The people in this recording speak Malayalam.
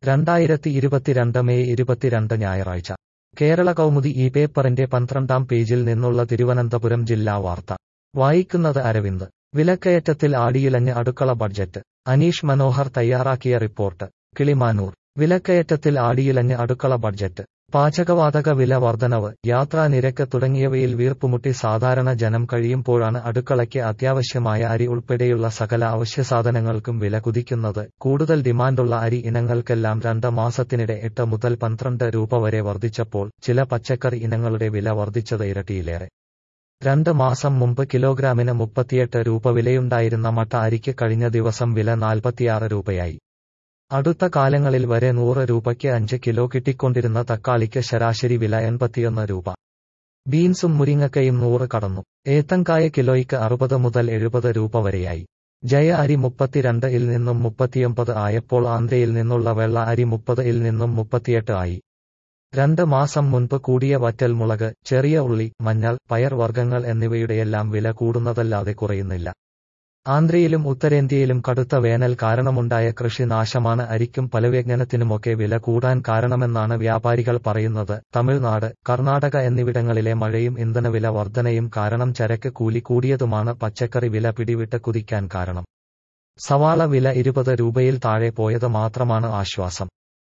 രണ്ടായിരത്തി ഇരുപത്തിരണ്ട് മെയ് ഇരുപത്തിരണ്ട് ഞായറാഴ്ച കേരള കൗമുദി ഈ പേപ്പറിന്റെ പന്ത്രണ്ടാം പേജിൽ നിന്നുള്ള തിരുവനന്തപുരം ജില്ലാ വാർത്ത വായിക്കുന്നത് അരവിന്ദ് വിലക്കയറ്റത്തിൽ ആടിയിലഞ്ഞ് അടുക്കള ബഡ്ജറ്റ് അനീഷ് മനോഹർ തയ്യാറാക്കിയ റിപ്പോർട്ട് കിളിമാനൂർ വിലക്കയറ്റത്തിൽ ആടിയിലഞ്ഞ് അടുക്കള ബഡ്ജറ്റ് പാചകവാതക വില വർധനവ് യാത്രാ നിരക്ക് തുടങ്ങിയവയിൽ വീർപ്പുമുട്ടി സാധാരണ ജനം കഴിയുമ്പോഴാണ് അടുക്കളയ്ക്ക് അത്യാവശ്യമായ അരി ഉൾപ്പെടെയുള്ള സകല അവശ്യസാധനങ്ങൾക്കും വില കുതിക്കുന്നത് കൂടുതൽ ഡിമാൻഡുള്ള അരി ഇനങ്ങൾക്കെല്ലാം രണ്ട് മാസത്തിനിടെ എട്ട് മുതൽ പന്ത്രണ്ട് രൂപ വരെ വർദ്ധിച്ചപ്പോൾ ചില പച്ചക്കറി ഇനങ്ങളുടെ വില വർദ്ധിച്ചത് ഇരട്ടിയിലേറെ രണ്ട് മാസം മുമ്പ് കിലോഗ്രാമിന് മുപ്പത്തിയെട്ട് രൂപ വിലയുണ്ടായിരുന്ന മട്ട അരിക്ക് കഴിഞ്ഞ ദിവസം വില നാൽപ്പത്തിയാറ് രൂപയായി അടുത്ത കാലങ്ങളിൽ വരെ നൂറ് രൂപയ്ക്ക് അഞ്ച് കിലോ കിട്ടിക്കൊണ്ടിരുന്ന തക്കാളിക്ക് ശരാശരി വില എൺപത്തിയൊന്ന് രൂപ ബീൻസും മുരിങ്ങക്കയും നൂറ് കടന്നു ഏത്തങ്കായ കിലോയ്ക്ക് അറുപത് മുതൽ എഴുപത് രൂപ വരെയായി ജയ അരി മുപ്പത്തിരണ്ട് ഇൽ നിന്നും മുപ്പത്തിയൊമ്പത് ആയപ്പോൾ ആന്ധ്രയിൽ നിന്നുള്ള വെള്ള അരി മുപ്പത് ഇൽ നിന്നും മുപ്പത്തിയെട്ട് ആയി രണ്ട് മാസം മുൻപ് കൂടിയ വറ്റൽ മുളക് ചെറിയ ഉള്ളി മഞ്ഞൾ പയർ വർഗ്ഗങ്ങൾ എന്നിവയുടെയെല്ലാം വില കൂടുന്നതല്ലാതെ കുറയുന്നില്ല ആന്ധ്രയിലും ഉത്തരേന്ത്യയിലും കടുത്ത വേനൽ കാരണമുണ്ടായ കൃഷി നാശമാണ് അരിക്കും പലവ്യഞ്ജനത്തിനുമൊക്കെ വില കൂടാൻ കാരണമെന്നാണ് വ്യാപാരികൾ പറയുന്നത് തമിഴ്നാട് കർണാടക എന്നിവിടങ്ങളിലെ മഴയും ഇന്ധനവില വർധനയും കാരണം ചരക്ക് കൂലി കൂടിയതുമാണ് പച്ചക്കറി വില പിടിവിട്ട് കുതിക്കാൻ കാരണം സവാള വില ഇരുപത് രൂപയിൽ താഴെ പോയത് മാത്രമാണ് ആശ്വാസം